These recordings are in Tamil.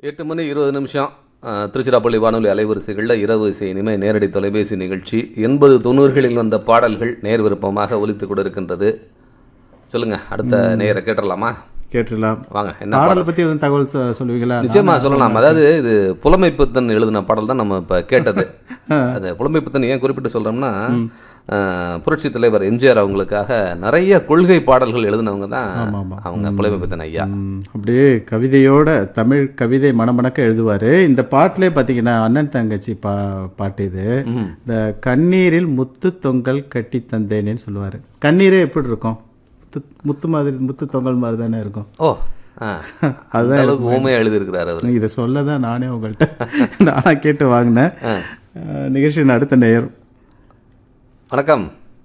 எட்டு மணி இருபது நிமிஷம் அஹ், திருச்சிராப்பள்ளி வானொலி அலைவரிசைகளில் இரவு இசை இனிமே நேரடி தொலைபேசி நிகழ்ச்சி எண்பது தொண்ணூறுகளில் வந்த பாடல்கள் நேர் விருப்பமாக ஒலித்து கொண்டிருக்கின்றது சொல்லுங்க அடுத்த நேயரை கேட்டுடலாமா கேட்டுடலாம் வாங்க என்ன பாடலை பாடல் பத்தி எதுவும் தகவல் சொ- சொல்லுவீங்களா நிச்சயமா சொல்லலாம் அதாவது இது புலமைப்பித்தன் எழுதின பாடல் தான் நம்ம இப்ப கேட்டது அது புலமைப்பித்தன் ஏன் குறிப்பிட்டு சொல்றோம்னா அஹ், புரட்சி தலைவர் எம்ஜிஆர் அவங்களுக்காக நிறைய கொள்கை பாடல்கள் எழுதினவங்க தான் ஆமா, ஆமா. அவங்க புலமைப்பித்தன் ஐயா ம், அப்படியே கவிதையோட தமிழ் கவிதை மணமணக்க எழுதுவாரு இந்த பாட்டிலே பார்த்தீங்கன்னா அண்ணன் தங்கச்சி பா பாட்டு இது ம். இந்த கண்ணீரில் முத்து தொங்கல் கட்டி தந்தேனேன்னு சொல்லுவாரு கண்ணீரே எப்படி இருக்கும் முத்து முத்து மாதிரி முத்து தொங்கல் மாதிரி தானே இருக்கும் ஓ ஆ. அந்த அளவுக்கு ஊமையா எழுதியிருக்கிறாரு அவர் இதை சொல்ல தான் நானே உங்கள்கிட்ட நானா கேட்டு வாங்கினேன் அஹ், நிகழ்ச்சியின் அடுத்த நேயர் வணக்கம்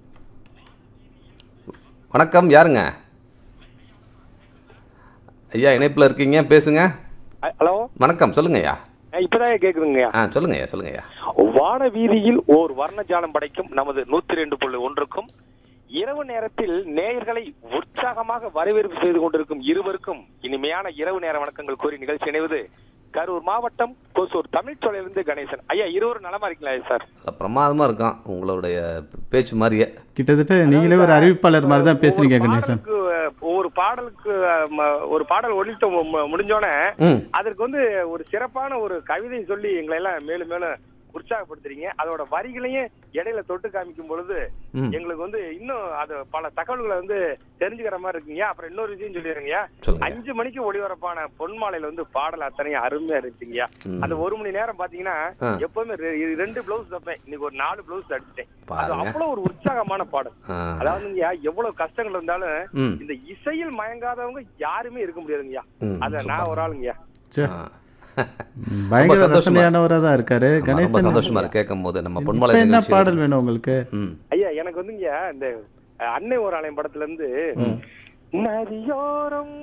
வணக்கம் யாருங்க ஐயா இணைப்பில் இருக்கீங்க பேசுங்க அ- ஹலோ வணக்கம் சொல்லுங்க ஐயா அஹ் இப்பதான் கேக்குதுங்க ஆ சொல்லுங்க ஐயா சொல்லுங்க ஐயா வான வீதியில் ஓர் வர்ணஜாலம் படைக்கும் நமது நூத்தி ரெண்டு புள்ளி ஒன்றுக்கும் இரவு நேரத்தில் நேயர்களை உற்சாகமாக வரவேற்பு செய்து கொண்டிருக்கும் இருவருக்கும் இனிமையான இரவு நேர வணக்கங்கள் கூறி நிகழ்ச்சி இணைவது கரூர் மாவட்டம் கொசூர் தமிழ்ச்சோலையிலிருந்து கணேசன் ஐயா இருவரும் நலமா இருக்கீங்களா சார் நல்ல பிரமாதமா இருக்கும் உங்களுடைய பேச்சு மாதிரியே கிட்டத்தட்ட நீங்களே ஒரு அறிவிப்பாளர் மாதிரி தான் பேசுறீங்க ஒவ்வொரு கணேசன் பாடலுக்கு, அஹ், ஒவ்வொரு பாடலுக்கு அஹ், ம- ஒரு பாடல் ஒழித்து மு- முடிஞ்சோடனே ம் அதற்கு வந்து ஒரு சிறப்பான ஒரு கவிதை சொல்லி எங்களை எல்லாம் மேலும் மேலும் உற்சாகப்படுத்துறீங்க அதோட வரிகளையும் இடையில தொட்டு காமிக்கும் பொழுது ம் எங்களுக்கு வந்து இன்னும் அது பல தகவல்களை வந்து தெரிஞ்சுக்கிற மாதிரி இருக்குங்க அப்புறம் இன்னொரு விஷயம் சொல்லிடுறீங்க சொல்லுங்க அஞ்சு மணிக்கு ஒளிபரப்பான பொன்மாலையில வந்து பாடல் அத்தனையும் அருமையா இருந்துச்சுங்க ம். அந்த ஒரு மணி நேரம் பாத்தீங்கன்னா ஆ. எப்பவுமே ரெ- ரெண்டு பிளவுஸ் தைப்பேன் இன்னைக்கு ஒரு நாலு பிளவுஸ் அடிச்சிட்டேன் அது பாருங்க அவ்வளவு ஒரு உற்சாகமான பாடல் ஆ. அதாவதுங்க எவ்வளவு கஷ்டங்கள் இருந்தாலும் ம் இந்த இசையில் மயங்காதவங்க யாருமே இருக்க முடியாதுங்கய்யா ம், அத நான் ஒரு ஆளுங்கய்யா ச்சே, ஆ. ம், பயங்கர சந்தோஷமா. ரசனையானவரா தான் இருக்காரு ஆமா, ரொம்ப கணேசன் சந்தோஷமா இருக்கு கேட்கும் போது நம்ம இப்ப பொன்மலை என்ன நிகழ்ச்சி பாடல் வேணும் உங்களுக்கு ம் ஐயா எனக்கு வந்துங்க இந்த அஹ், அன்னை ஒரு ஆலயம் படத்துல இருந்து நதியோரம்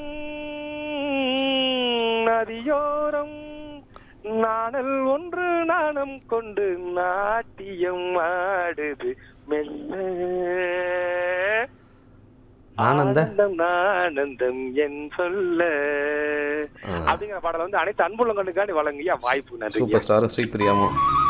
நதியோரம் நாணல் ஒன்று நாணம் கொண்டு நாட்டியம் ஆடுது மெல்ல ஆனந்த ஆனந்தம் ஆனந்தம் என் சொல்ல ஆ. அப்படிங்கிற பாடல் வந்து அனைத்து அன்புள்ளங்களுக்காண்டி வழங்கியா வாய்ப்பு நன்றி சூப்பர் ஸ்டாரும் ஸ்ரீபிரியாவும்